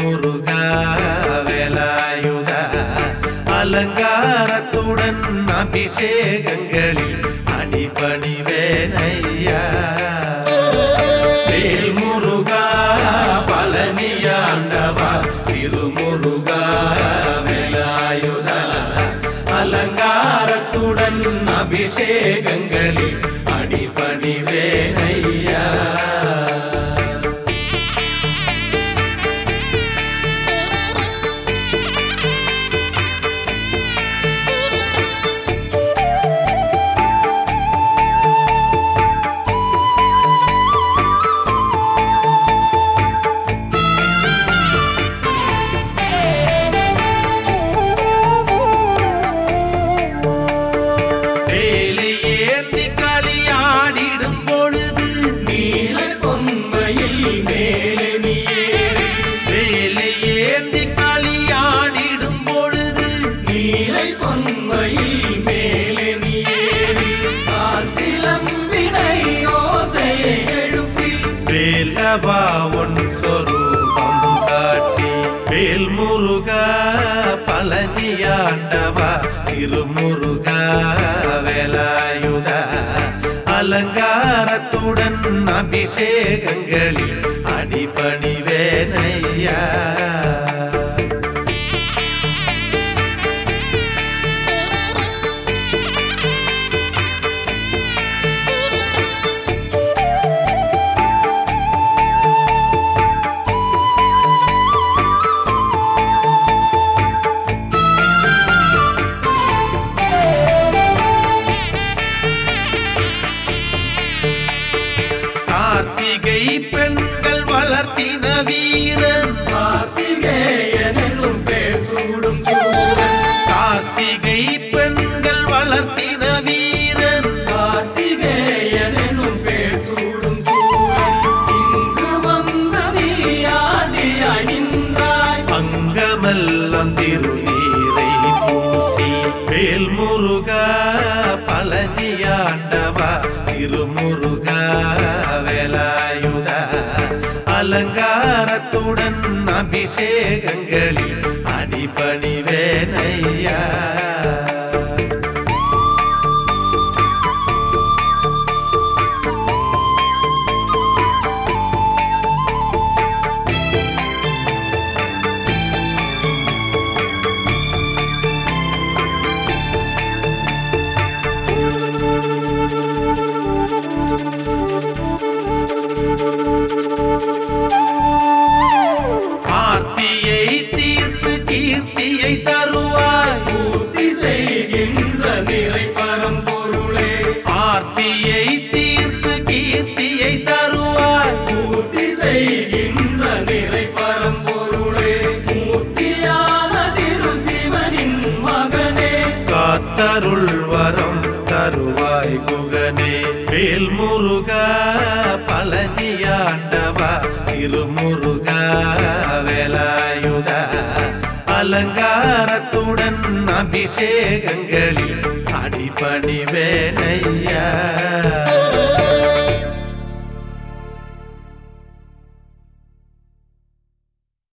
திருமுருகா வேலாயுத அலங்காரத்துடன் அபிஷேகங்களில் அடிபணிவேனையா வேல் முருகா பழனியாண்டவா திருமுருகா வேலாயுத அலங்காரத்துடன் அபிஷேகங்களில் அடிபணிவேனையா வேலை ஏந்தி களியாடிடும் பொழுது நீல பொன்மையில் மேலே நீயேறி வேலை ஏந்தி களியாடிடும் பொழுது நீலை பொன்மையில் மேலே நீயேறி ஆர் சிலம்பினை ஓசையை எழுப்பி வேலவா உன் சொரூபம் காட்டி வேல் முருகா பழனியாண்டவா திருமுருகா வேலாயுத அலங்காரத்துடன் அபிஷேகங்களில் அடிபணிவேனையா கார்த்திகை பெண்கள் வளர்த்தின வீரன் கார்த்திகேயன் என்னும் பேர் சூடும் சூரன் கார்த்திகை பெண்கள் வளர்த்தின வீரன் கார்த்திகேயன் என்னும் பேர் சூடும் சூரன் இங்கு வந்து நீ ஆண்டியாய் நின்றாய் அங்கமெல்லாம் திருநீரை பூசி வேல் முருகா பழனியாண்டவா திருமுருகா வேலாயுத அலங்காரத்துடன் அபிஷேகங்களில் அடிபணிவேனையா ஆர்த்தியை தீர்த்து கீர்த்தியை தருவாய் பூர்த்தி செய்கின்ற நிறை பரம்பொருளே ஆர்த்தியை தீர்த்து கீர்த்தியை தருவாய் பூர்த்தி செய்கின்ற நிறை பரம்பொருளே மூர்த்தியான திரு சிவனின் மகனே காத்தருள் வரம் தருவாய் குகனே வேல் முருகா பழனியாண்டவா திருமுருகா வேலாயுத அலங்காரத்துடன் அபிஷேகங்களில் அடிபணிவேனையா